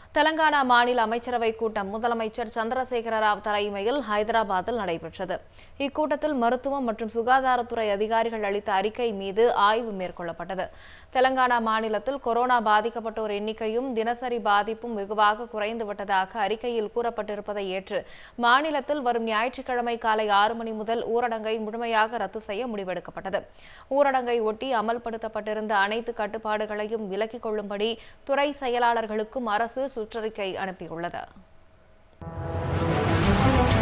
தெலங்கானா மாநில அமைச்சரவை கூட்டம் முதலமைச்சர் சந்திரசேகர ராவ் தலைமையில் ஹைதராபாத்தில் நடைபெற்றது இக்கூட்டத்தில் மருத்துவம் மற்றும் சுகாதாரத்துறை அதிகாரிகள் அளித்த அறிக்கை மீது ஆய்வு மேற்கொள்ளப்பட்டது தெலங்கானா மாநிலத்தில் கொரோனா பாதிக்கப்பட்டோர் எண்ணிக்கையும் தினசரி பாதிப்பும் வெகுவாக குறைந்துவிட்டதாக அறிக்கையில் கூறப்பட்டிருப்பதை ஏற்று மாநிலத்தில் வரும் ஞாயிற்றுக்கிழமை காலை ஆறு மணி முதல் ஊரடங்கை முழுமையாக ரத்து செய்ய முடிவெடுக்கப்பட்டது ஊரடங்கை ஒட்டி அமல்படுத்தப்பட்டிருந்த அனைத்து கட்டுப்பாடுகளையும் விலக்கிக் கொள்ளும்படி துறை செயலாளர்களுக்கும் அரசு சுற்றறிக்கை அனுப்பியுள்ளது